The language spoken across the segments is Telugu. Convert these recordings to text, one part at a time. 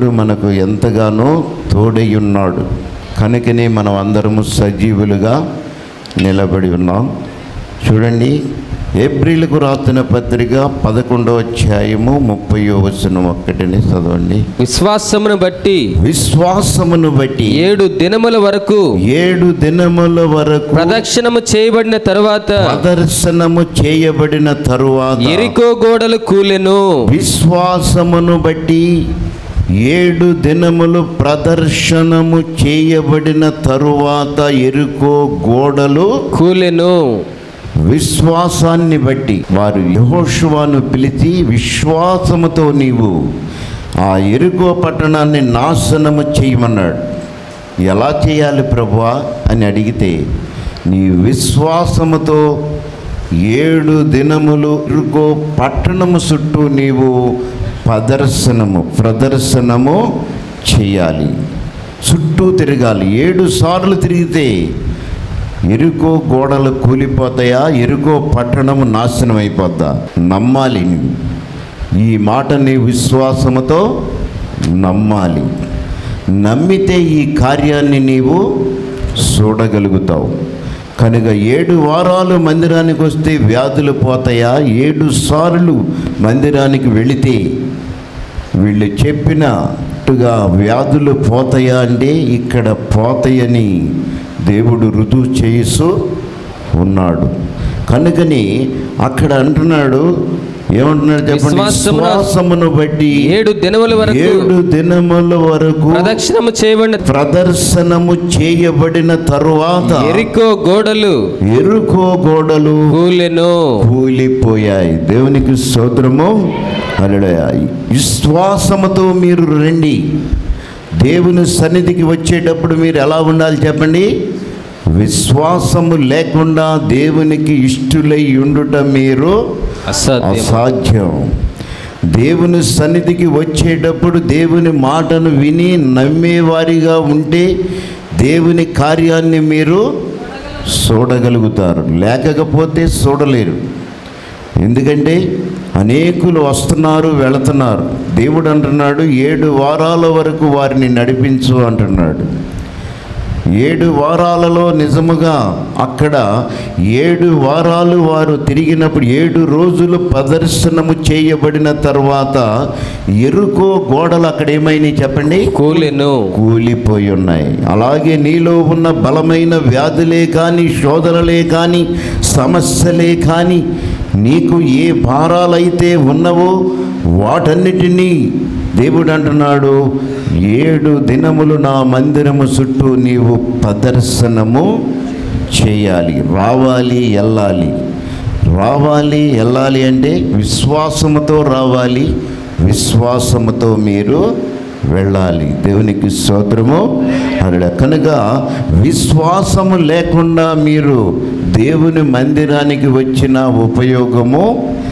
మనకు ఎంతగానో తోడై ఉన్నాడు కనుకనే మనం అందరము సజీవులుగా నిలబడి ఉన్నాం చూడండి ఏప్రిల్కు రాసిన పత్రిక పదకొండవ అధ్యాయము ముప్పయో వచనం ఒక్కటిని చదవండి విశ్వాసమును బట్టి విశ్వాసమును బట్టి ఏడు దినముల వరకు ఏడు దినముల వరకు ప్రదక్షిణము చేయబడిన తరువాత ప్రదర్శనము చేయబడిన తరువాత ఎరికో గోడలు కూలెను విశ్వాసమును బట్టి ఏడు దినములు ప్రదర్శనము చేయబడిన తరువాత ఎరుకో గోడలు కూలెను విశ్వాసాన్ని బట్టి వారు యహోషువాను పిలిచి విశ్వాసముతో నీవు ఆ ఎరుకో పట్టణాన్ని నాశనము చేయమన్నాడు ఎలా చేయాలి ప్రభువా అని అడిగితే నీ విశ్వాసముతో ఏడు దినములు ఎరుకో పట్టణము చుట్టూ నీవు ప్రదర్శనము ప్రదర్శనము చేయాలి చుట్టూ తిరగాలి ఏడు సార్లు తిరిగితే ఎరుకో గోడలు కూలిపోతాయా ఎరుకో పట్టణము నాశనం అయిపోద్దా నమ్మాలి నువ్వు ఈ మాట నీ విశ్వాసముతో నమ్మాలి నమ్మితే ఈ కార్యాన్ని నీవు చూడగలుగుతావు కనుక ఏడు వారాలు మందిరానికి వస్తే వ్యాధులు పోతాయా ఏడు సార్లు మందిరానికి వెళితే వీళ్ళు చెప్పినట్టుగా వ్యాధులు పోతాయా అంటే ఇక్కడ పోతాయని దేవుడు రుజువు చేయిస్తూ ఉన్నాడు కనుకని అక్కడ అంటున్నాడు ఏమంటున్నాడు చెప్పండి విశ్వాసమున- విశ్వాసమును బట్టి ఏడు దినముల వరకు ఏడు దినముల వరకు ప్రదక్షిణము చేయబడిన ప్రదర్శనము చేయబడిన తరువాత ఎరికో గోడలు ఎరుకో గోడలు కూలెను కూలిపోయాయి దేవునికి స్తోత్రము హల్లెలూయా విశ్వాసముతో మీరు రండి దేవుని సన్నిధికి వచ్చేటప్పుడు మీరు ఎలా ఉండాలి చెప్పండి విశ్వాసము లేకుండా దేవునికి ఇష్టులై ఉండుట మీరు అసాధ్యం అసాధ్యం దేవుని సన్నిధికి వచ్చేటప్పుడు దేవుని మాటను విని నమ్మేవారిగా ఉంటే దేవుని కార్యాన్ని మీరు చూడగలుగుతారు లేకపోతే చూడలేరు ఎందుకంటే అనేకులు వస్తున్నారు వెళుతున్నారు దేవుడు అంటున్నాడు ఏడు వారాల వరకు వారిని నడిపించు అంటున్నాడు ఏడు వారాలలో నిజముగా అక్కడ ఏడు వారాలు వారు తిరిగినప్పుడు ఏడు రోజులు ప్రదర్శనము చేయబడిన తర్వాత ఎరుకో గోడలు అక్కడ ఏమైనాయి చెప్పండి కూలెను కూలిపోయి ఉన్నాయి అలాగే నీలో ఉన్న బలమైన వ్యాధులే కానీ శోధనలే కానీ సమస్యలే కానీ నీకు ఏ భారాలైతే ఉన్నవో వాటన్నిటినీ దేవుడు అంటున్నాడు ఏడు దినములు నా మందిరము చుట్టూ నీవు ప్రదర్శనము చేయాలి రావాలి వెళ్ళాలి రావాలి వెళ్ళాలి అంటే విశ్వాసముతో రావాలి విశ్వాసముతో మీరు వెళ్ళాలి దేవునికి స్తోత్రము అక్కడ కనుక విశ్వాసము లేకుండా మీరు దేవుని మందిరానికి వచ్చిన ఉపయోగము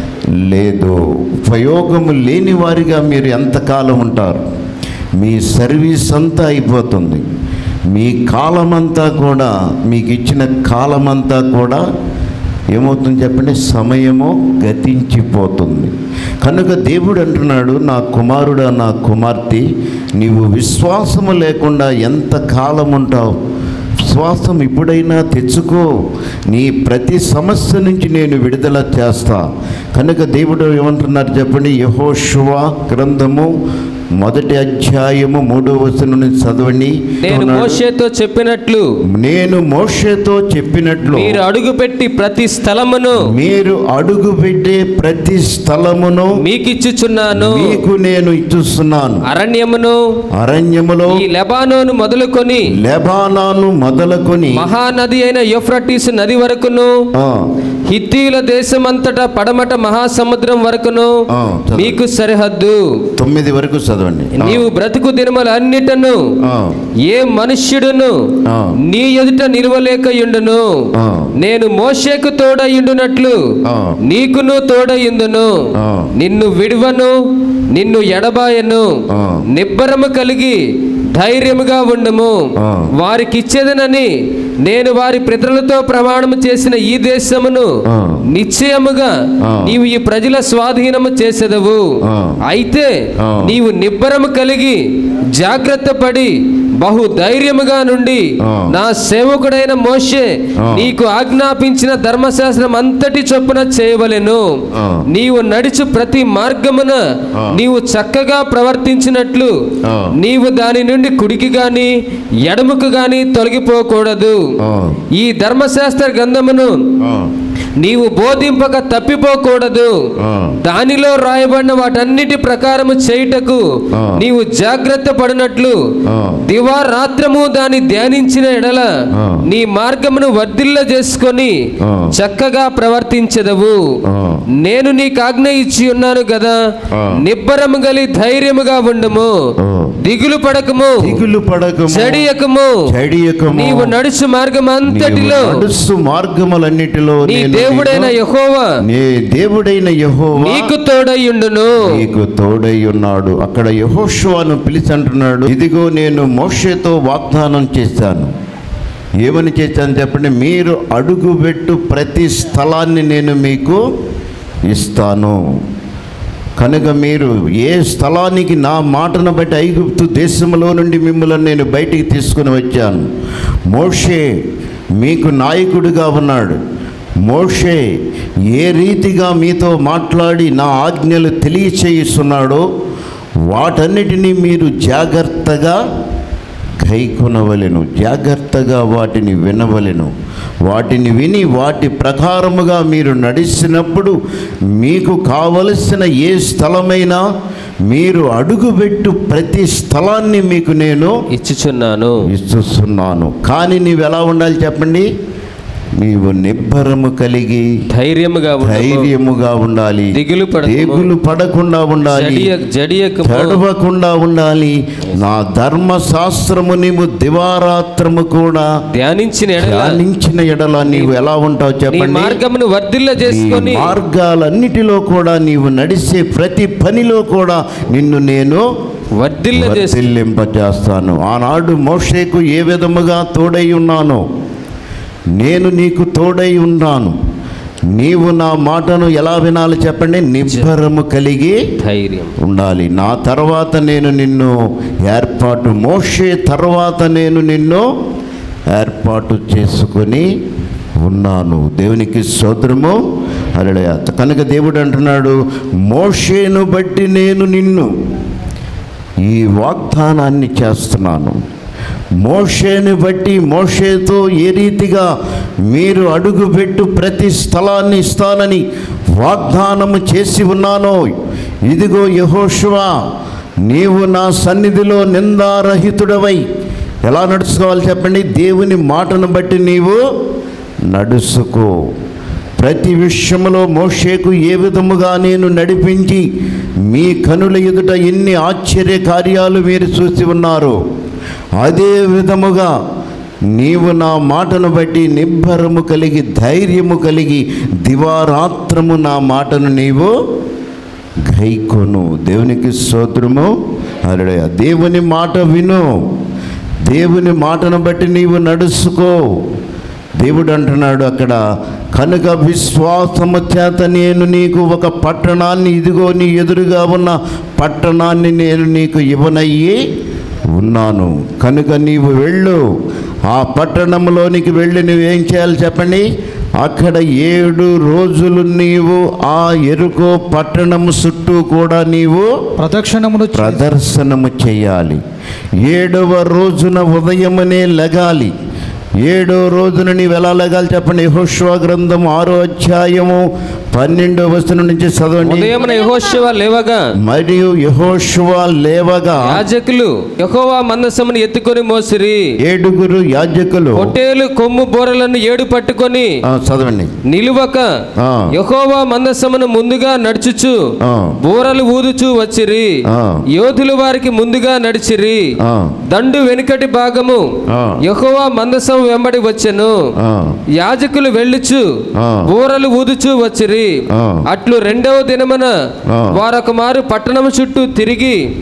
లేదు ఉపయోగము లేని వారిగా మీరు ఎంతకాలం ఉంటారు మీ సర్వీస్ అంతా అయిపోతుంది మీ కాలమంతా కూడా మీకు ఇచ్చిన కాలమంతా కూడా ఏమవుతుంది చెప్పండి సమయము గతించిపోతుంది కనుక దేవుడు అంటున్నాడు నా కుమారుడా నా కుమార్తె నీవు విశ్వాసము లేకుండా ఎంత కాలం ఉంటావు విశ్వాసం ఇప్పుడైనా తెచ్చుకో నీ ప్రతి సమస్య నుంచి నేను విడుదల చేస్తా కనుక దేవుడు ఏమంటున్నారు చెప్పండి యహోశువ గ్రంథము మొదటి అధ్యాయము మూడో వచనం నుంచి చదవండి నేను మోషేతో చెప్పినట్లు నేను మోషేతో చెప్పినట్లు మీరు అడుగుపెట్టి ప్రతి స్థలమును మీరు అడుగు పెట్టే ప్రతి స్థలమును మీకిచ్చుచున్నాను మీకు నేను ఇచ్చుస్తున్నాను అరణ్యమును అరణ్యములో ఈ లెబానోను మొదలుకొని లెబానాను మొదలుకొని మహానది అయిన యూఫ్రటీస్ నది వరకును ఆ, హిత్తీయుల దేశమంతటా పడమట మహాసముద్రం వరకును ఆ, చదవండి. మీకు సరిహద్దు తొమ్మిది వరకు చదవండి ఆ, నీవు బ్రతుకు దినములు అన్నిటను ఆ, ఏ మనుష్యుడును ఆ. నీ ఎదుట నిలవలేకయుండును ఆ. నేను మోషేకు తోడయుండునట్లు ఆ. నీకును తోడయుందును ఆ. నిన్ను విడువను నిన్ను ఎడబాయను ఆ. నిబ్బరము కలిగి ధైర్యముగా ఉండము ఆ. వారికి ఇచ్చేదనని నేను వారి పితరులతో ప్రమాణము చేసిన ఈ దేశమును ఆ. నిశ్చయముగా ఆ. నీవు ఈ ప్రజల స్వాధీనము చేసేదవు ఆ. అయితే ఆ. నీవు నిబ్బరము కలిగి జాగ్రత్త పడి బహు ధైర్యముగా నుండి ఆ. నా సేవకుడైన మోషే ఆ. నీకు ఆజ్ఞాపించిన ధర్మశాస్త్రం అంతటి చొప్పున చేయవలెను ఆ. నీవు నడుచు ప్రతి మార్గమున ఆ. నీవు చక్కగా ప్రవర్తించినట్లు ఆ. నీవు దాని నుండి కుడికి గాని ఎడముకు గాని తొలగిపోకూడదు ఆ. ఈ ధర్మశాస్త్ర గ్రంథమును ఆ. నీవు బోధింపక తప్పిపోకూడదు ఆ. దానిలో రాయబడిన వాటన్నిటి ప్రకారము చేయుటకు ఆ. నీవు జాగ్రత్త పడినట్లు ఆ. దివారాత్రము దాన్ని ధ్యానించిన ఎడల ఆ. నీ మార్గమును వర్ధిల్ల చేసుకొని ఆ. చక్కగా ప్రవర్తించదవు ఆ. నేను నీకు ఆజ్ఞ ఇచ్చి ఉన్నాను కదా ఆ. నిబ్బరము గలి ధైర్యముగా ఉండము ఆ. దిగులు పడకము దిగులు పడకము చెడియకము చెడియకము నీవు నడుచు మార్గం అంతటిలో నీవు నడుస్తు మార్గములన్నిటిలో నీ నేను దేవుడైన నిన్ను- యెహోవా నీ దేవుడైన యెహోవా నీకు తోడయ్యుండును నీకు తోడై ఉన్నాడు అక్కడ యహోషువాను పిలిచి అంటున్నాడు ఇదిగో నేను మోషేతో వాగ్దానం చేశాను ఏమని చేశాను చెప్పండి మీరు అడుగుపెట్టు ప్రతి స్థలాన్ని నేను మీకు ఇస్తాను కనుక మీరు ఏ స్థలానికి నా మాటను బట్టి ఐగుప్తు దేశంలో నుండి మిమ్మల్ని నేను బయటికి తీసుకుని వచ్చాను మోషే మీకు నాయకుడిగా ఉన్నాడు మోషే ఏ రీతిగా మీతో మాట్లాడి నా ఆజ్ఞలు తెలియచేయిస్తున్నాడో వాటన్నిటినీ మీరు జాగ్రత్తగా గైకొనవలెను జాగ్రత్తగా వాటిని వినవలెను వాటిని విని వాటి ప్రకారముగా మీరు నడిచినప్పుడు మీకు కావలసిన ఏ స్థలమైనా మీరు అడుగుపెట్టు ప్రతి స్థలాన్ని మీకు నేను ఇచ్చుచున్నాను ఇస్తున్నాను కానీ నీవు ఎలా ఉండాలి చెప్పండి నీవు నిబ్బరము కలిగి ధైర్యముగా ఉండము. ధైర్యముగా ఉండాలి దిగులు పడకము. దిగులు పడకుండా ఉండాలి జడియ జడియకము తడవకుండా ఉండాలి నా ధర్మశాస్త్రము నీవు దివారాత్రము కూడా ధ్యానించిన ఎడల ధ్యానించిన ఎడల నీవు ఎలా ఉంటావు నీ చెప్పండి మార్గమును వర్ధిల్ల నీ చేసుకొని మార్గాలన్నిటిలో కూడా నీవు నడిచే ప్రతి పనిలో కూడా నిన్ను నేను వర్ధిల్ల చేసి వర్ధిల్లింపజేస్తాను ఆనాడు మోషేకు ఏ విధముగా తోడై ఉన్నానో నేను నీకు తోడై ఉన్నాను నీవు నా మాటను ఎలా వినాలి చెప్పండి నిబ్బరము కలిగి ధైర్యం ఉండాలి నా తర్వాత నేను నిన్ను ఏర్పాటు మోషే తర్వాత నేను నిన్ను ఏర్పాటు చేసుకొని ఉన్నాను దేవునికి స్తోత్రము అలడయ కనుక దేవుడు అంటున్నాడు మోషేను బట్టి నేను నిన్ను ఈ వాగ్దానాన్ని చేస్తున్నాను మోషేని బట్టి మోషేతో ఏ రీతిగా మీరు అడుగుపెట్టు ప్రతి స్థలాన్ని ఇస్తానని వాగ్దానము చేసి ఉన్నానో ఇదిగో యహోషువా నీవు నా సన్నిధిలో నిందారహితుడవై ఎలా నడుచుకోవాలి చెప్పండి దేవుని మాటను బట్టి నీవు నడుచుకో ప్రతి విషయంలో మోషేకు ఏ విధముగా నేను నడిపించి మీ కనుల ఎదుట ఎన్ని ఆశ్చర్య కార్యాలు మీరు చూసి ఉన్నారు అదే విధముగా నీవు నా మాటను బట్టి నిబ్బరము కలిగి ధైర్యము కలిగి దివారాత్రము నా మాటను నీవు గైకొను దేవునికి స్తోత్రము అరడయ దేవుని మాట విను దేవుని మాటను బట్టి నీవు నడుచుకో దేవుడు అంటున్నాడు అక్కడ కనుక విశ్వాసము చేత నేను నీకు ఒక పట్టణాన్ని ఇదిగో నీ ఎదురుగా ఉన్న పట్టణాన్ని నేను నీకు ఇవ్వనయ్యి ఉన్నాను కనుక నీవు వెళ్ళు ఆ పట్టణంలోనికి వెళ్ళి నువ్వేం చేయాలి చెప్పండి అక్కడ ఏడు రోజులు నీవు ఆ ఎరుకో పట్టణం చుట్టూ కూడా నీవు ప్రదక్షిణమును చే- ప్రదర్శనము చేయాలి ఏడవ రోజున ఉదయమునే లెగాలి ఏడో రోజున నీవు ఎలా లెగాలి చెప్పండి యెహోషువ గ్రంథం ఆరో అధ్యాయము పన్నెండో వచనం నుంచి చదవండి ఉదయమున యెహోషువ లేవగా మరియు యెహోషువ లేవగా యాజకులు యెహోవా మందసమును ఎత్తుకొని మోసిరి ఏడుగురు యాజకులు పొట్టేలు కొమ్ము బోరలను ఏడు పట్టుకొని ఆ, చదవండి నిలువక ఆ. యెహోవా మందసమును ముందుగా నడుచుచు ఆ, బూరలు ఊదుచూ వచ్చిరి ఆ. యోధులు వారికి ముందుగా నడిచిరి ఆ, దండు వెనుకటి భాగము ఆ. యెహోవా మందసం వెంబడి వచ్చెను ఆ, యాజకులు వెళ్ళుచు ఆ. బూరలు ఊదుచూ వచ్చిరి ఆ. అట్లు రెండవ దినమున ఆ. వారొక మారు పట్టణము చుట్టూ తిరిగి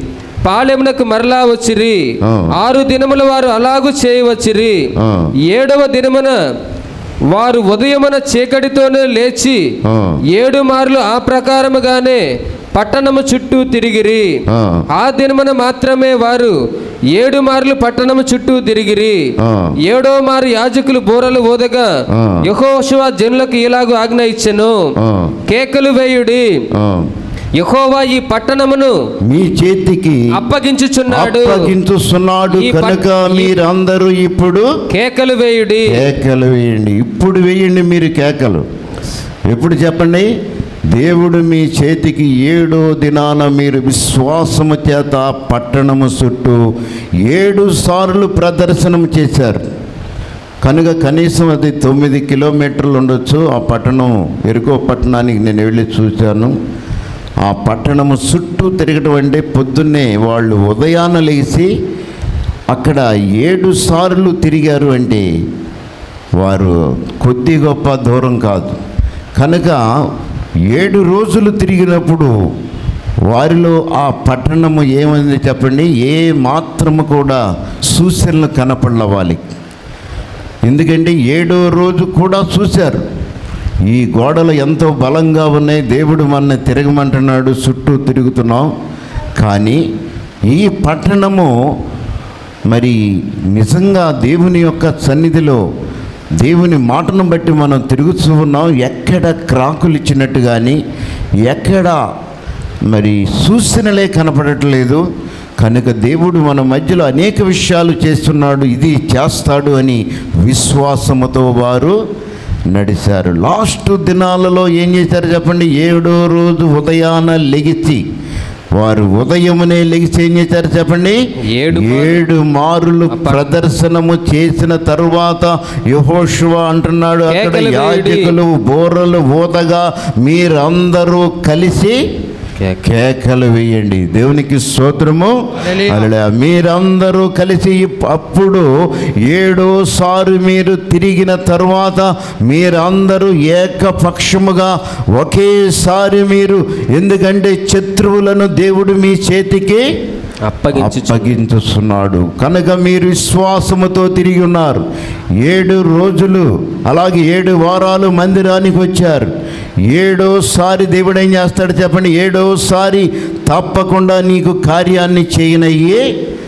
పాలెమునకు మరలా వచ్చిరి ఆ. ఆరు దినముల వారు అలాగు చేయవచ్చిరి ఆ. ఏడవ దినమున వారు ఉదయమున చీకటితోనే లేచి ఆ. ఏడు మార్లు ఆ ప్రకారముగానే పట్టణము చుట్టూ తిరిగిరి ఆ. ఆ దినమున మాత్రమే వారు ఏడు మార్లు పట్టణము చుట్టూ తిరిగిరి ఆ. ఏడో మారు యాజకులు బోరలు ఊదగా ఆ. యెహోషువ జనులకు ఇలాగు ఆజ్ఞ ఇచ్చెను ఆ. కేకలు వేయుడి ఆ. యెహోవా ఈ పట్టణమును మీ చేతికి అప్పగించుచున్నాడు అప్పగించుస్తున్నాడు ఈ పట్- కనుక మీరందరూ ఇప్పుడు కేకలు వేయుడి కేకలు వేయండి ఇప్పుడు వేయండి మీరు కేకలు ఎప్పుడు చెప్పండి దేవుడు మీ చేతికి ఏడో దినాన మీరు విశ్వాసము చేత ఆ పట్టణము చుట్టూ ఏడు సార్లు ప్రదర్శనం చేశారు కనుక కనీసం అది తొమ్మిది కిలోమీటర్లు ఉండొచ్చు ఆ పట్టణం ఎరుకో పట్టణానికి నేను వెళ్ళి చూశాను ఆ పట్టణము చుట్టూ తిరగటం అంటే పొద్దున్నే వాళ్ళు ఉదయాన లేచి అక్కడ ఏడు సార్లు తిరిగారు అంటే వారు కొద్ది గొప్ప దూరం కాదు కనుక ఏడు రోజులు తిరిగినప్పుడు వారిలో ఆ పట్టణము ఏమైంది చెప్పండి ఏ మాత్రము కూడా సూచనలు కనపడల వాళ్ళకి ఎందుకంటే ఏడో రోజు కూడా చూశారు ఈ గోడలు ఎంతో బలంగా ఉన్నాయి దేవుడు మన తిరగమంటున్నాడు చుట్టూ తిరుగుతున్నాం కానీ ఈ పట్టణము మరి నిజంగా దేవుని యొక్క సన్నిధిలో దేవుని మాటను బట్టి మనం తిరుగుతూ ఉన్నాం ఎక్కడ క్రాకులు ఇచ్చినట్టు కానీ ఎక్కడ మరి సూచనలే కనపడట్లేదు కనుక దేవుడు మన మధ్యలో అనేక విషయాలు చేస్తున్నాడు ఇది చేస్తాడు అని విశ్వాసముతో వారు నడిచారు లాస్ట్ దినాలలో ఏం చేశారు చెప్పండి ఏడో రోజు ఉదయాన లెగిచి వారు ఉదయమునే లెగిసి ఏం చేశారు చెప్పండి ఏడు మార్లు. ఏడు మారులు ప్రదర్శనము చేసిన తరువాత యహోషువ అంటున్నాడు అక్కడ కేకలు వేయుడి. యాజకులు బోరలు ఊదగా మీరందరూ కలిసి కేకలు వేయండి దేవునికి స్తోత్రము హల్లెలూయా. హల్లెలూయా. మీరందరూ కలిసి ఇప్- అప్పుడు ఏడోసారి మీరు తిరిగిన తరువాత మీరందరూ ఏకపక్షముగా ఒకేసారి మీరు ఎందుకంటే శత్రువులను దేవుడు మీ చేతికి అప్పగించు అప్పగించుతున్నాడు కనుక మీరు విశ్వాసముతో తిరిగి ఉన్నారు ఏడు రోజులు అలాగే ఏడు వారాలు మందిరానికి వచ్చారు ఏడోసారి దేవుడు ఏం చేస్తాడు చెప్పండి ఏడోసారి తప్పకుండా నీకు కార్యాన్ని చేయనయ్యే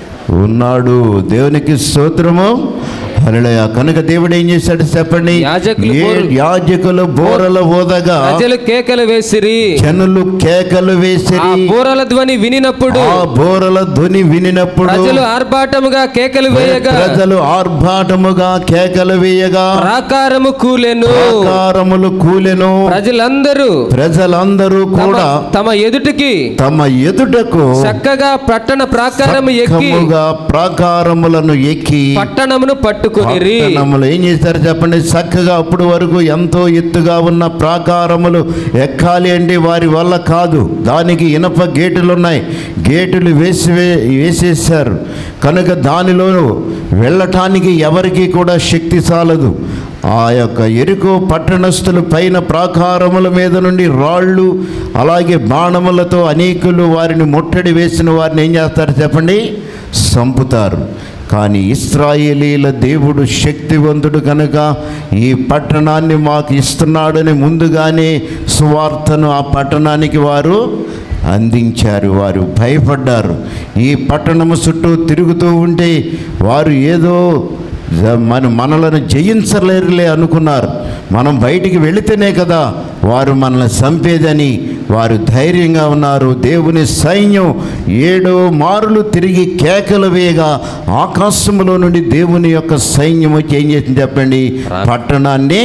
ఉన్నాడు దేవునికి స్తోత్రము హల్లెలూయా కనుక దేవుడు ఏం చేశాడు చెప్పండి యాజకులు ఏ బోరు- యాజకులు బోరల ఓదగా ప్రజలు కేకలు వేసిరి జనులు కేకలు ఆ వేసిరి బూరల ధ్వని వినినప్పుడు ఆ బోరల ధ్వని వినినప్పుడు ప్రజలు ఆర్భాటముగా కేకలు వేయగా ప్రజలు ఆర్భాటముగా కేకలు వేయగా ప్రాకారము కూలెను ప్రాకారములు కూలెను ప్రజలందరూ ప్రజలందరూ తమ కూడా తమ ఎదుటికి తమ ఎదుటకు చక్కగా పట్టణ ప్రాకారము ఎక్కి చక్కముగా ప్రాకారములను ఎక్కి పట్టణమును పట్టుకునిరి పట్టణములు ఏం చేశారు చెప్పండి చక్కగా అప్పుడు వరకు ఎంతో ఎత్తుగా ఉన్న ప్రాకారములు ఎక్కాలి అంటే వారి వల్ల కాదు దానికి ఇనప గేటులు ఉన్నాయి గేటులు వేసి వేసేసారు కనుక దానిలో వెళ్ళటానికి ఎవరికి కూడా శక్తి చాలదు ఆ యొక్క ఎరుకు పట్టణస్థుల పైన ప్రాకారముల మీద నుండి రాళ్ళు అలాగే బాణములతో అనేకులు వారిని ముట్టడి వేసిన వారిని ఏం చేస్తారు చెప్పండి సంపుతారు కానీ ఇస్రాయేలీల దేవుడు శక్తివంతుడు కనుక ఈ పట్టణాన్ని మాకు ఇస్తున్నాడని ముందుగానే సువార్తను ఆ పట్టణానికి వారు అందించారు వారు భయపడ్డారు ఈ పట్టణము చుట్టూ తిరుగుతూ ఉంటే వారు ఏదో జ- మన మనలను జయించలేరులే అనుకున్నారు మనం బయటికి వెళితేనే కదా వారు మనల్ని చంపేదని వారు ధైర్యంగా ఉన్నారు దేవుని సైన్యం ఏడో మారులు తిరిగి కేకలు వేయగా ఆకాశంలో నుండి దేవుని యొక్క సైన్యం వచ్చి ఏం చేసింది చెప్పండి పట్టణాన్ని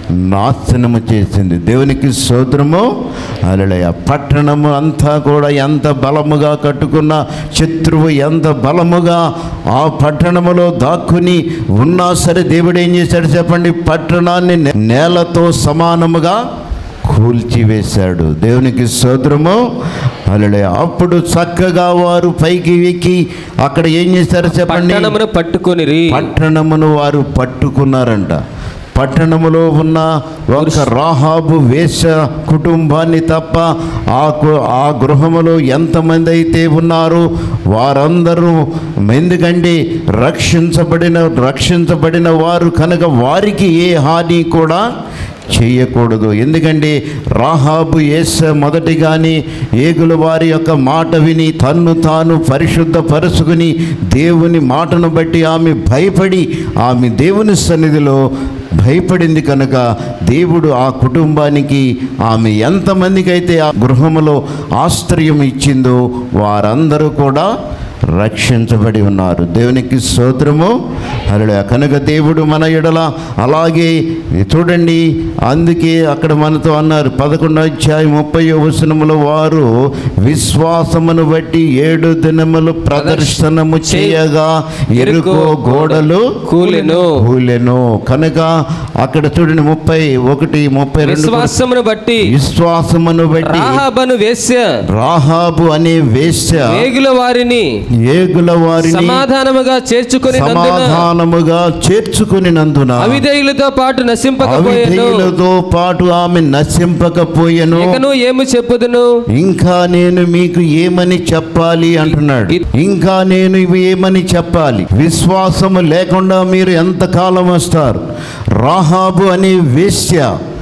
నాశనము చేసింది దేవునికి సోదరము అలలయ పట్టణము అంతా కూడా ఎంత బలముగా కట్టుకున్న శత్రువు ఎంత బలముగా ఆ పట్టణములో దాక్కుని ఉన్నా సరే దేవుడు ఏం చేశాడు చెప్పండి పట్టణాన్ని నే- నేలతో సమానముగా కూల్చివేశాడు దేవునికి సోదరము అలలే అప్పుడు చక్కగా వారు పైకి ఎక్కి అక్కడ ఏం చేశారు చెప్పండి పట్టణమును పట్టుకొనిరి పట్టణమును వారు పట్టుకున్నారంట పట్టణములో ఉన్న ఒక రాహాబు వేష కుటుంబాన్ని తప్ప ఆ కు- ఆ గృహములో ఎంతమంది అయితే ఉన్నారో వారందరూ ఎందుకంటే రక్షించబడిన రక్షించబడిన వారు కనుక వారికి ఏ హాని కూడా చేయకూడదు ఎందుకంటే రాహాబు ఏస మొదటిగాని ఏగుల వారి యొక్క మాట విని తన్ను తాను పరిశుద్ధపరుచుకుని దేవుని మాటను బట్టి ఆమె భయపడి ఆమె దేవుని సన్నిధిలో భయపడింది కనుక దేవుడు ఆ కుటుంబానికి ఆమె ఎంతమందికి అయితే ఆ గృహములో ఆశ్రయం ఇచ్చిందో వారందరూ కూడా రక్షించబడి ఉన్నారు దేవునికి స్తోత్రము అలా కనుక దేవుడు మన ఎడల అలాగే చూడండి అందుకే అక్కడ మనతో అన్నారు పదకొండు అధ్యాయం ముప్పై వచనముల వారు విశ్వాసమును బట్టి ఏడు దినములు ప్రదర్శనము చేయగా ఎరుకో గోడలు కూలెను కూలెను కనుక అక్కడ చూడండి ముప్పై ఒకటి ముప్పై రెండు విశ్వాసమును బట్టి విశ్వాసమును బట్టి రాహాబను వేశ్య రాహాబు అనే వేశ్య వేగుల వారిని ఏగుల వారిని సమాధానముగా చేర్చుకొని సమాధానముగా చేర్చుకునినందున అవిధేయులతో పాటు నశింపకపోయాను అవిధేయులతో పాటు ఆమె నశింపకపోయెను ఇకను ఏమి చెప్పుదును ఇంకా నేను మీకు ఏమని చెప్పాలి అంటున్నాడు ఇంకా నేను ఇవి ఏమని చెప్పాలి విశ్వాసము లేకుండా మీరు ఎంతకాలం వస్తారు రాహాబు అనే వేశ్య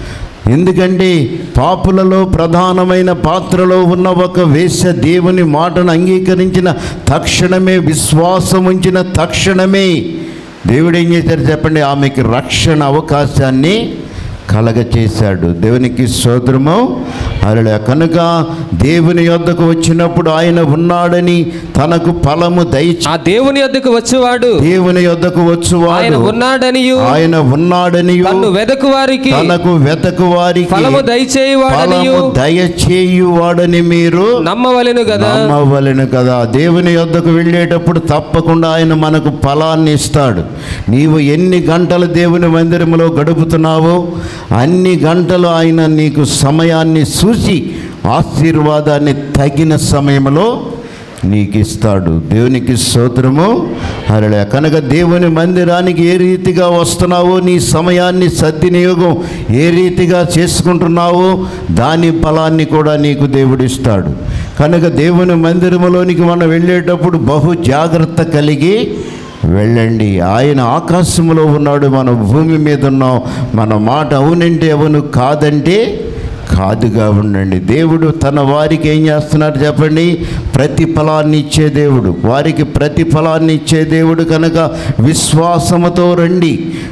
ఎందుకంటే పాపులలో ప్రధానమైన పాత్రలో ఉన్న ఒక వేశ్య దేవుని మాటను అంగీకరించిన తక్షణమే విశ్వాసం ఉంచిన తక్షణమే దేవుడు ఏం చేశారు చెప్పండి ఆమెకి రక్షణ అవకాశాన్ని కలగ చేశాడు దేవునికి స్తోత్రము అలా కనుక దేవుని యొద్దకు వచ్చినప్పుడు ఆయన ఉన్నాడని తనకు ఫలము దయచి ఆ దేవుని యొద్దకు వచ్చేవాడు దేవుని యొద్దకు ఆయన వచ్చువాడు ఉన్నాడనియు ఆయన ఉన్నాడని తన్ను వెదకు వారికి తనకు వెతకు వారికి ఫలము దయచేయువాడనియు ఫలము దయచేయువాడని మీరు నమ్మవలెను కదా నమ్మవలెను కదా దేవుని యొద్దకు వెళ్ళేటప్పుడు తప్పకుండా ఆయన మనకు ఫలాన్ని ఇస్తాడు నీవు ఎన్ని గంటలు దేవుని మందిరంలో గడుపుతున్నావో అన్ని గంటలు ఆయన నీకు సమయాన్ని చూసి ఆశీర్వాదాన్ని తగిన సమయంలో నీకు ఇస్తాడు దేవునికి స్తోత్రము అలా కనుక దేవుని మందిరానికి ఏ రీతిగా వస్తున్నావో నీ సమయాన్ని సద్వినియోగం ఏ రీతిగా చేసుకుంటున్నావో దాని ఫలాన్ని కూడా నీకు దేవుడు ఇస్తాడు కనుక దేవుని మందిరములోనికి మనం వెళ్ళేటప్పుడు బహు జాగ్రత్త కలిగి వెళ్ళండి ఆయన ఆకాశంలో ఉన్నాడు మన భూమి మీద ఉన్నాం మన మాట అవునంటే అవును కాదంటే కాదుగా ఉండండి దేవుడు తన వారికి ఏం చేస్తున్నారు చెప్పండి ప్రతిఫలాన్ని ఇచ్చే దేవుడు వారికి ప్రతిఫలాన్ని ఇచ్చే దేవుడు కనుక విశ్వాసముతో రండి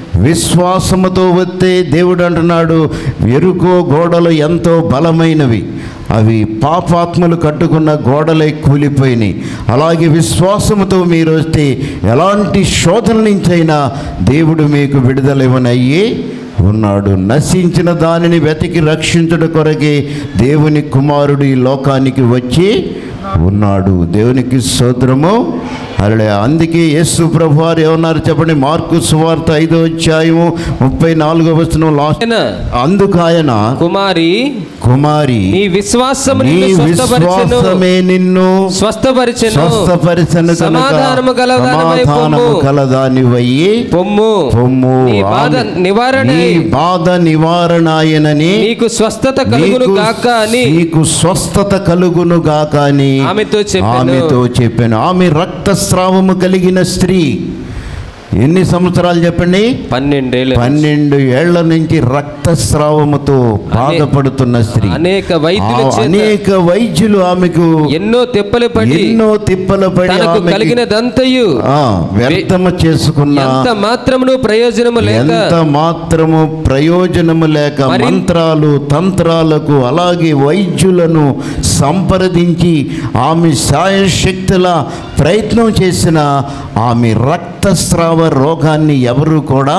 విశ్వాసముతో వస్తే దేవుడు అంటున్నాడు ఎరుకో గోడలు ఎంతో బలమైనవి అవి పాపాత్మలు కట్టుకున్న గోడలై కూలిపోయినాయి అలాగే విశ్వాసముతో మీరు వస్తే ఎలాంటి శోధన నుంచైనా దేవుడు మీకు విడుదల ఇవ్వనయ్యి ఉన్నాడు నశించిన దానిని వెతికి రక్షించుట కొరకే దేవుని కుమారుడు ఈ లోకానికి వచ్చి ఉన్నాడు దేవునికి స్తోత్రము అలా అందుకే యేసు ప్రభు వారు ఏమన్నారు చెప్పండి మార్కు సువార్త ఐదో అధ్యాయము ముప్పై నాలుగో వచనం లాస్ట్ ఆయన అందుకు ఆయన కుమారి కుమారి నీ విశ్వాసము నీ నిన్ను స్వస్థపరిచెను విశ్వాసమే నిన్ను స్వస్థపరిచెను స్వస్థపరిచను కనుక సమాధానము గలదానివై సమాధానము పొమ్ము. కలదానివయ్యి పొమ్ము పొమ్ము నీ బాధ ఆమె- నివారణ నీ బాధ నివారణాయనని నీకు స్వస్థత కలుగును నీకు- గాక అని నీకు స్వస్థత కలుగును గాక అని ఆమెతో చెప్పెను. ఆమెతో చెప్పాను ఆమె రక్తస్రావము కలిగిన స్త్రీ ఎన్ని సంవత్సరాలు చెప్పండి పన్నెండేళ్ళు పన్నెండు ఏళ్ల నుంచి రక్తస్రావముతో బాధపడుతున్న స్త్రీ అనేక వైద్యుల ఆ చేత అనేక వైద్యులు ఆమెకు ఎన్నో తెప్పలు పడి ఎన్నో తిప్పలు పడి తనకు ఆమెకి, కలిగినదంతయు ఆ, వ్యర్థము చేసుకున్న ఎంత మాత్రమును ప్రయోజనము లేక ఎంత మాత్రము ప్రయోజనము లేక మరి- మంత్రాలు తంత్రాలకు అలాగే వైద్యులను సంప్రదించి ఆమె సాయశక్తుల ప్రయత్నం చేసిన ఆమె రక్తస్రావ రోగాన్ని ఎవరు కూడా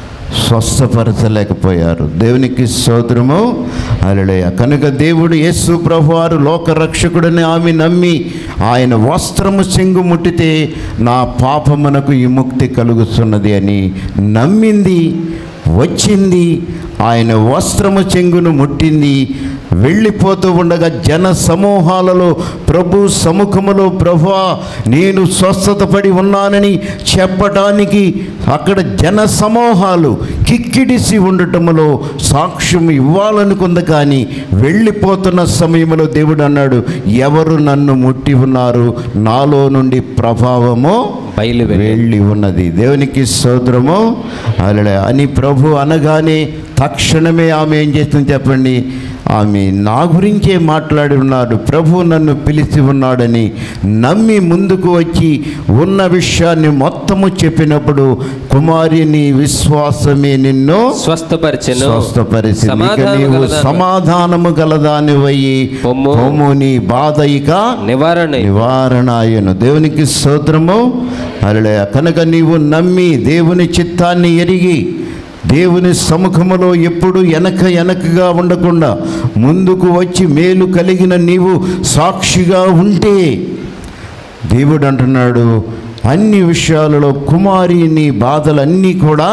స్వస్థపరచలేకపోయారు దేవునికి స్తోత్రము అలడయ కనుక దేవుడు యేసు ప్రభువారు లోకరక్షకుడని ఆమె నమ్మి ఆయన వస్త్రము చెంగు ముట్టితే నా పాపమునకు విముక్తి కలుగుతున్నది అని నమ్మింది వచ్చింది ఆయన వస్త్రము చెంగును ముట్టింది వెళ్ళిపోతూ ఉండగా జన సమూహాలలో ప్రభు సముఖములో ప్రభువా నేను స్వస్థత పడి ఉన్నానని చెప్పడానికి అక్కడ జన సమూహాలు కిక్కిడిసి ఉండటంలో సాక్ష్యం ఇవ్వాలనుకుంది కానీ వెళ్ళిపోతున్న సమయంలో దేవుడు అన్నాడు ఎవరు నన్ను ముట్టి ఉన్నారు నాలో నుండి ప్రభావము బయలు వెళ్ళి వెళ్ళి ఉన్నది దేవునికి స్తోత్రము అలా అని ప్రభు అనగానే తక్షణమే ఆమె ఏం చేస్తుంది చెప్పండి ఆమె నా గురించే మాట్లాడి ఉన్నాడు ప్రభు నన్ను పిలిచి ఉన్నాడని నమ్మి ముందుకు వచ్చి ఉన్న విషయాన్ని మొత్తము చెప్పినప్పుడు కుమారి నీ విశ్వాసమే నిన్ను స్వస్థపరిచెను స్వస్థపరిచింది ఇక సమాధానము నీవు గలదాను. సమాధానము గలదానివయ్యి పొమ్ము. పొమ్ము నీ బాధ ఇక నివారణ నివారణ అయ్యను దేవునికి స్తోత్రము అలలే కనుక నీవు నమ్మి దేవుని చిత్తాన్ని ఎరిగి దేవుని సముఖములో ఎప్పుడు వెనక వెనకగా ఉండకుండా ముందుకు వచ్చి మేలు కలిగిన నీవు సాక్షిగా ఉంటే దేవుడు అంటున్నాడు అన్ని విషయాలలో కుమారి నీ బాధలన్నీ కూడా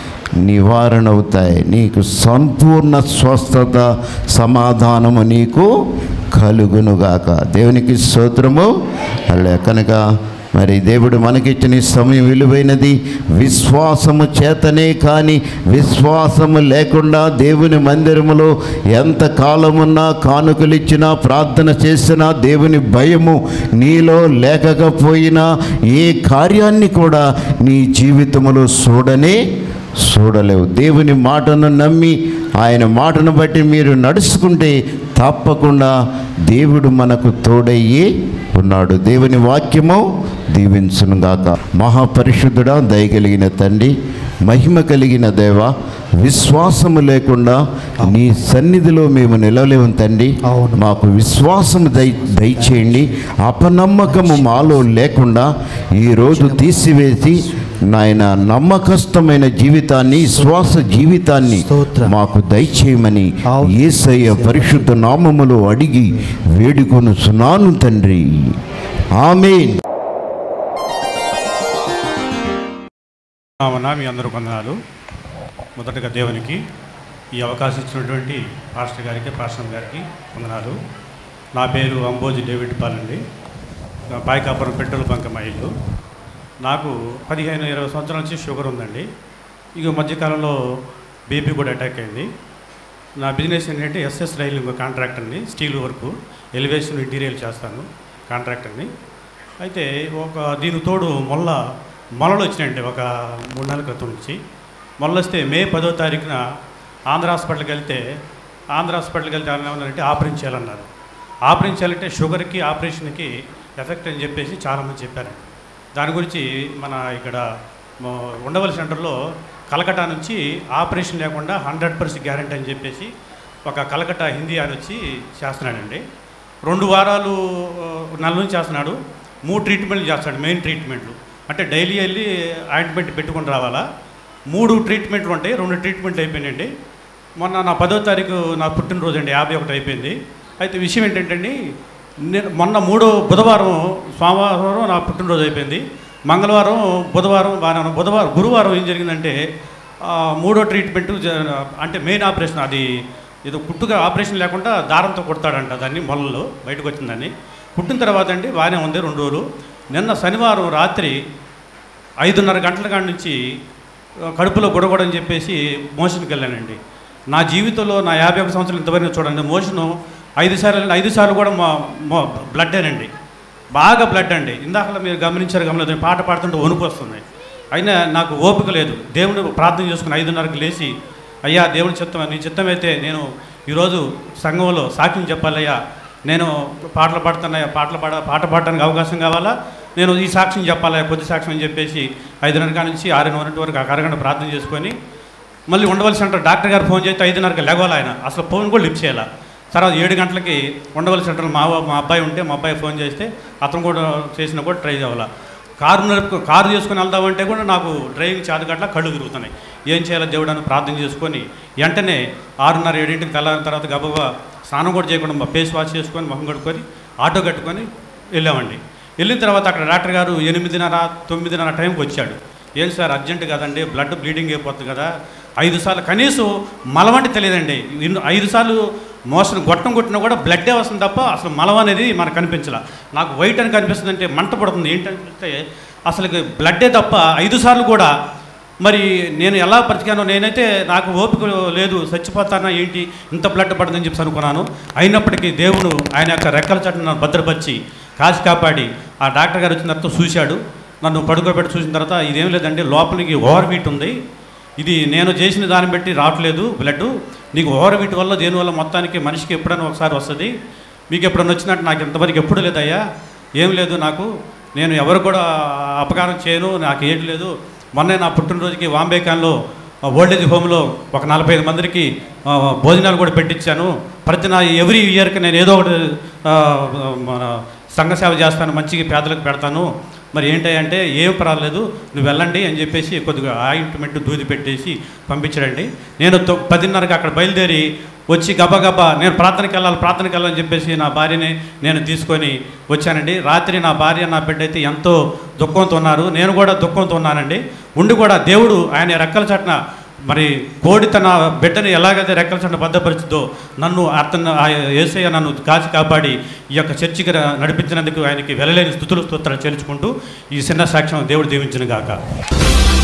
నివారణ అవుతాయి నీకు సంపూర్ణ స్వస్థత సమాధానము నీకు కలుగునుగాక దేవునికి స్తోత్రము అలా కనుక మరి దేవుడు మనకిచ్చిన ఈ సమయం విలువైనది విశ్వాసము చేతనే కానీ విశ్వాసము లేకుండా దేవుని మందిరములో ఎంత కాలమున్నా కానుకలిచ్చినా ప్రార్థన చేసినా దేవుని భయము నీలో లేకపోయినా ఏ కార్యాన్ని కూడా నీ జీవితంలో చూడనే చూడలేవు దేవుని మాటను నమ్మి ఆయన మాటను బట్టి మీరు నడుచుకుంటే తప్పకుండా దేవుడు మనకు తోడయ్యి ఉన్నాడు దేవుని వాక్యము దీవించునుగాక మహాపరిశుద్ధుడా దయగలిగిన తండ్రి మహిమ కలిగిన దేవ విశ్వాసము లేకుండా నీ సన్నిధిలో మేము నిలవలేము తండ్రి అవును. మాకు విశ్వాసము దయ దయచేయండి అపనమ్మకము మాలో లేకుండా ఈరోజు తీసివేసి నాయన నమ్మకస్తమైన జీవితాన్ని విశ్వాస జీవితాన్ని స్తోత్రం. మాకు దయచేయమని అవును. యేసయ్య పరిశుద్ధ నామములో అడిగి వేడుకొను సునాను తండ్రి ఆమేన్ నామన మీ అందరూ వందనాలు మొదటగా దేవునికి ఈ అవకాశం ఇచ్చినటువంటి పాస్టర్ గారికి పాస్టర్ గారికి వందనాలు నా పేరు అంబోజి డేవిడ్ పాల్ అండి నా పాయకాపురం పెట్రోల్ బంక్ మా ఇల్లు నాకు పదిహేను ఇరవై సంవత్సరాల నుంచి షుగర్ ఉందండి ఇక మధ్యకాలంలో బీపీ కూడా అటాక్ అయింది నా బిజినెస్ ఏంటంటే ఎస్ఎస్ రైలింగ్ కాంట్రాక్టర్ని స్టీల్ వర్క్ ఎలివేషన్ ఇంటీరియర్ చేస్తాను కాంట్రాక్టర్ని అయితే ఒక దీనికి తోడు మొల్ల మొలలు వచ్చినాయండి ఒక మూడు నెలల క్రితం నుంచి మొల్ల వస్తే మే పదో తారీఖున ఆంధ్ర హాస్పిటల్కి వెళ్తే ఆంధ్ర హాస్పిటల్కి వెళ్తే ఏమన్నారంటే ఆపరేషన్ చేయాలన్నారు ఆపరేషన్ చేయాలంటే షుగర్కి ఆపరేషన్కి ఎఫెక్ట్ అని చెప్పేసి చాలామంది చెప్పారు దాని గురించి మన ఇక్కడ మ- ఉండవల్లి సెంటర్లో కలకటా నుంచి ఆపరేషన్ లేకుండా హండ్రెడ్ పర్సెంట్ గ్యారంటీ అని చెప్పేసి ఒక కలకటా హిందీ ఆయన వచ్చి చేస్తున్నాడండి రెండు వారాలు ఆ, నెల నుంచి చేస్తున్నాడు మూడు ట్రీట్మెంట్లు చేస్తాడు మెయిన్ ట్రీట్మెంట్లు అంటే డైలీ వెళ్ళి ఆయింట్మెంట్ పెట్టుకొని రావాలా మూడు ట్రీట్మెంట్లు ఉంటాయి రెండు ట్రీట్మెంట్లు అయిపోయినాయండి మొన్న నా పదో తారీఖు నా పుట్టినరోజు అండి యాభై ఒకటి అయిపోయింది అయితే విషయం ఏంటంటే అండి నేను మొన్న మూడో బుధవారం సోమవారం నా పుట్టినరోజు అయిపోయింది మంగళవారం బుధవారం బాగానే ఉన్నాం. బుధవారం గురువారం ఏం జరిగిందంటే ఆ, మూడో ట్రీట్మెంట్ జ- అంటే మెయిన్ ఆపరేషన్ అది ఏదో పుట్టుగా ఆపరేషన్ లేకుండా దారంతో కొడతాడంట దాన్ని మొలలో బయటకు వచ్చిందని పుట్టిన తర్వాత అండి బాగానే ఉంది రెండు రోజులు నిన్న శనివారం రాత్రి ఐదున్నర గంటల కాడి నుంచి ఆ, కడుపులో గొడగొడని చెప్పేసి మోషన్కి వెళ్ళానండి నా జీవితంలో నా యాభై ఒక సంవత్సరాలు ఇంతవరకు చూడండి మోషను ఐదు సార్లు ఐదు సార్లు కూడా మా మా బ్లడ్డేనండి బాగా బ్లడ్ అండి ఇందాక మీరు గమనించారు గమనించారు పాట పాడుతుంటే వణుకు వస్తుంది అయినా నాకు ఓపిక లేదు దేవుని ప్రార్థన చేసుకుని ఐదున్నరకు లేచి అయ్యా దేవుని చిత్తం నీ చిత్తం అయితే నేను ఈరోజు సంఘంలో సాక్ష్యం చెప్పాలయ్యా నేను పాటలు పాడుతున్నాయా పాటలు పాడ పాట పాడడానికి అవకాశం కావాలా నేను ఈ సాక్ష్యం చెప్పాలా కొద్ది సాక్ష్యం అని చెప్పేసి ఐదున్నర కాడ నుంచి ఆరున్నర వరకు ఆ అరగంట ప్రార్థన చేసుకొని మళ్ళీ ఉండవలసి అంటారు డాక్టర్ గారు ఫోన్ చేస్తే ఐదున్నరకి లెగవాలి ఆయన అసలు ఫోన్ కూడా లిఫ్ట్ చేయాలి తర్వాత ఏడు గంటలకి ఉండవలసి అంటారు మా మా అబ్బాయి ఉంటే మా అబ్బాయి ఫోన్ చేస్తే అతను కూడా చేసినా కూడా ట్రై చేయాలి కారు నడుపు కారు చేసుకుని వెళ్దామంటే కూడా నాకు డ్రైవింగ్ చేత గట్ల కళ్ళు తిరుగుతున్నాయి ఏం చేయాలో దేవుడు అని ప్రార్థన చేసుకొని వెంటనే ఆరున్నర ఏడింటికి తెల్లారిన తర్వాత గబగబా స్నానం కూడా చేయకుండా మా ఫేస్ వాష్ చేసుకొని మొహం కడుక్కొని ఆటో కట్టుకొని వెళ్ళామండి వెళ్ళిన తర్వాత అక్కడ డాక్టర్ గారు ఎనిమిదిన్నర తొమ్మిదిన్నర టైంకి వచ్చాడు ఏం సార్ అర్జెంట్ కదండి బ్లడ్ బ్లీడింగ్ అయిపోతుంది కదా ఐదు సార్లు కనీసం మలవంటి తెలియదండి ఇన్ని- ఐదు సార్లు మోషన్ గొట్టం కొట్టినా కూడా బ్లడ్డే వస్తుంది తప్ప అసలు మలం అనేది మనకు కనిపించాల నాకు వైట్ అని కనిపిస్తుంది అంటే మంట పడుతుంది ఏంటంటే అసలు బ్లడ్డే తప్ప ఐదు సార్లు కూడా మరి నేను ఎలా బ్రతికానో నేనైతే నాకు ఓపిక లేదు చచ్చిపోతానా ఏంటి ఇంత బ్లడ్ పడుతుందని చెప్పి అనుకున్నాను అయినప్పటికీ దేవుడు ఆయన యొక్క రెక్కల చట్టం నన్ను భద్రపరిచి కాసి కాపాడి ఆ డాక్టర్ గారు వచ్చిన తర్వాత చూశాడు నన్ను పడుకోబెట్టి చూసిన తర్వాత ఇదేం లేదండి లోపలికి ఓవర్ వీట్ ఉంది ఇది నేను చేసిన దాన్ని బట్టి రావట్లేదు బ్లడ్ నీకు ఓవర్ వీట్ వల్ల దేనివల్ల మొత్తానికి మనిషికి ఎప్పుడైనా ఒకసారి వస్తుంది మీకు ఎప్పుడైనా వచ్చినట్టు నాకు ఇంతవరకు ఎప్పుడు లేదయ్యా ఏం లేదు నాకు నేను ఎవరు కూడా అపకారం చేయను నాకు ఏది లేదు మొన్నే నా పుట్టినరోజుకి వాంబేకాన్లో ఓల్డేజ్ హోమ్లో ఒక నలభై ఐదు మందికి ఆ, భోజనాలు కూడా పెట్టించాను ప్రతి నా ఎవ్రీ ఇయర్కి నేను ఏదో ఒకటి ఆ, మన సంఘ సేవ చేస్తాను మంచిగా పేదలకు పెడతాను మరి ఏంటంటే ఏం పర్వాలేదు నువ్వు వెళ్ళండి అని చెప్పేసి కొద్దిగా ఆయింట్మెంట్ దూది పెట్టేసి పంపించడండి నేను తొ- పదిన్నరకి అక్కడ బయలుదేరి వచ్చి గబగబా నేను ప్రార్థనకి వెళ్ళాలి ప్రార్థనకి వెళ్ళాలని చెప్పేసి నా భార్యని నేను తీసుకొని వచ్చానండి రాత్రి నా భార్య నా బిడ్డ అయితే ఎంతో దుఃఖంతో ఉన్నారు నేను కూడా దుఃఖంతో ఉన్నానండి ఉండి కూడా దేవుడు ఆయన రెక్కల చట్న మరి కోడి తన బిడ్డని ఎలాగైతే రెక్కల చట్న భద్రపరిచిందో నన్ను అతను ఆ ఏసయ్య నన్ను కాచి కాపాడి ఈ యొక్క చర్చికి ర- నడిపించినందుకు ఆయనకి వెళ్ళలేని స్థుతులు స్తోత్రాలు చేర్చుకుంటూ ఈ చిన్న సాక్ష్యం దేవుడు దీవించిన గాక